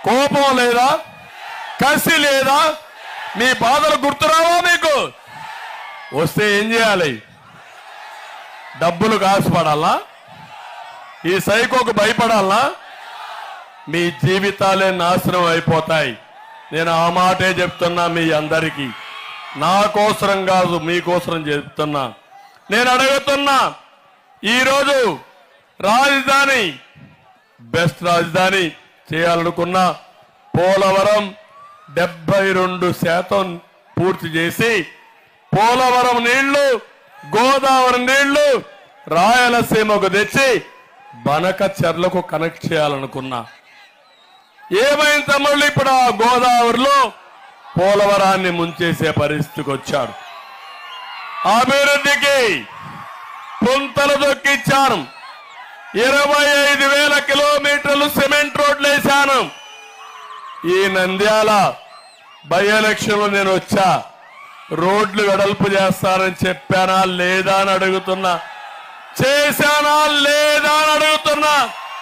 కోపం లేదా కసి లేదా మీ బాధలు గుర్తురావా మీకు వస్తే ఏం చేయాలి డబ్బులు కాసుపడాలా ఈ సైకోకు భయపడాలా మీ జీవితాలే నాశనం అయిపోతాయి నేను ఆ మాటే చెప్తున్నా మీ అందరికీ నా కోసరం కాదు మీకోసరం చెప్తున్నా నేను అడుగుతున్నా ఈరోజు రాజధాని బెస్ట్ రాజధాని చేయాలనుకున్నా పోలవరం డెబ్బై రెండు శాతం పూర్తి చేసి పోలవరం నీళ్లు గోదావరి నీళ్లు రాయలసీమకు తెచ్చి బనక చెర్లకు కనెక్ట్ చేయాలనుకున్నా ఏమైంది తమ్ముళ్ళు ఇప్పుడు ఆ గోదావరిలో పోలవరాన్ని ముంచేసే పరిస్థితికి వచ్చాడు అభివృద్ధికి పుంతలు దొక్కిచ్చాను ఇరవై ఐదు వేల కిలోమీటర్లు సిమెంట్ రోడ్లు వేశాను ఈ నంద్యాల బై ఎలక్షన్ నేను వచ్చా రోడ్లు వెడల్పు చేస్తానని చెప్పానా లేదా అని అడుగుతున్నా చేశానా లేదా అని అడుగుతున్నా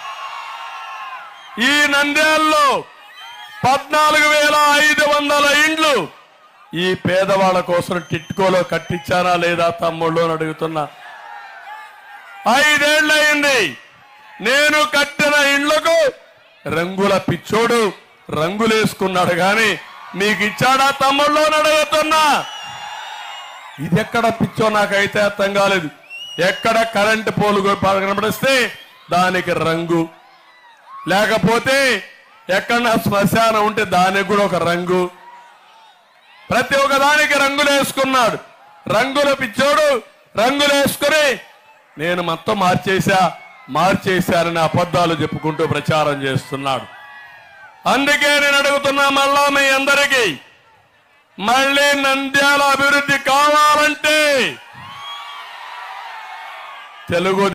ఈ నంద్యాలలో పద్నాలుగు వేల ఐదు వందల ఇండ్లు ఈ పేదవాళ్ళ కోసం టిట్కోలో కట్టించారా లేదా తమ్ముళ్ళు అని అడుగుతున్నా ఐదేళ్లయింది నేను కట్టిన ఇండ్లకు రంగుల పిచ్చోడు రంగులేసుకున్నాడు గాని మీకు ఇచ్చాడా తమ్ముళ్ళు అని అడుగుతున్నా ఇది ఎక్కడ పిచ్చో నాకైతే అర్థం కాలేదు ఎక్కడ కరెంటు పోలు కనబడిస్తే దానికి రంగు లేకపోతే ఎక్కడ శ్మశానం ఉంటే దానికి కూడా ఒక రంగు ప్రతి ఒక్క దానికి రంగులు వేసుకున్నాడు రంగుల పిచ్చోడు రంగులు వేసుకుని నేను మొత్తం మార్చేశా మార్చేశారని అబద్ధాలు చెప్పుకుంటూ ప్రచారం చేస్తున్నాడు అందుకే నేను అడుగుతున్నా మళ్ళా మీ అందరికీ మళ్ళీ నంద్యాల అభివృద్ధి కావాలంటే తెలుగు